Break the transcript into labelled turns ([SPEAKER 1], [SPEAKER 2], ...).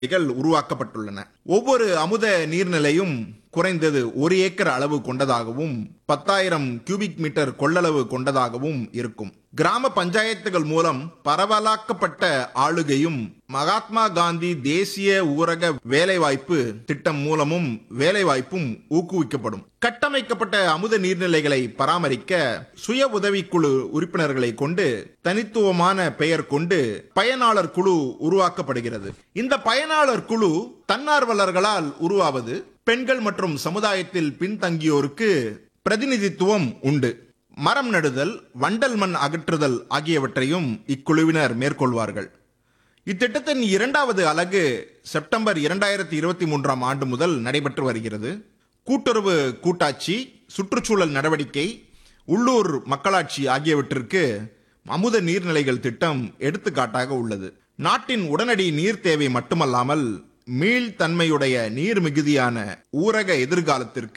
[SPEAKER 1] நீர்நிலைகள் உருவாக்கப்பட்டுள்ளன ஒவ்வொரு அமுத நீர்நிலையும் குறைந்தது ஒரு ஏக்கர் அளவு கொண்டதாகவும் பத்தாயிரம் கியூபிக் மீட்டர் கொள்ளளவு கொண்டதாகவும் இருக்கும் கிராம பஞ்சாயத்துகள் மூலம் பரவலாக்கப்பட்ட ஆளுகையும் மகாத்மா காந்தி தேசிய ஊரக வேலைவாய்ப்பு திட்டம் மூலமும் வேலைவாய்ப்பும் ஊக்குவிக்கப்படும் கட்டமைக்கப்பட்ட அமுத நீர்நிலைகளை பராமரிக்க சுய உதவிக்குழு உறுப்பினர்களை கொண்டு தனித்துவமான பெயர் கொண்டு பயனாளர் குழு உருவாக்கப்படுகிறது இந்த பயனாளர் குழு தன்னார்வலர்களால் உருவாவது பெண்கள் மற்றும் சமுதாயத்தில் பின்தங்கியோருக்கு பிரதிநிதித்துவம் உண்டு மரம் நடுதல் வண்டல் மண் அகற்றுதல் ஆகியவற்றையும் இக்குழுவினர் மேற்கொள்வார்கள் இத்திட்டத்தின் இரண்டாவது அலகு செப்டம்பர் இரண்டாயிரத்தி இருபத்தி மூன்றாம் ஆண்டு முதல் நடைபெற்று வருகிறது கூட்டுறவு கூட்டாட்சி சுற்றுச்சூழல் நடவடிக்கை உள்ளூர் மக்களாட்சி ஆகியவற்றிற்கு அமுத நீர்நிலைகள் திட்டம் எடுத்துக்காட்டாக உள்ளது நாட்டின் உடனடி நீர் தேவை மட்டுமல்லாமல் மீள்தன்மையுடைய நீர் மிகுதியான ஊரக எதிர்காலத்திற்கு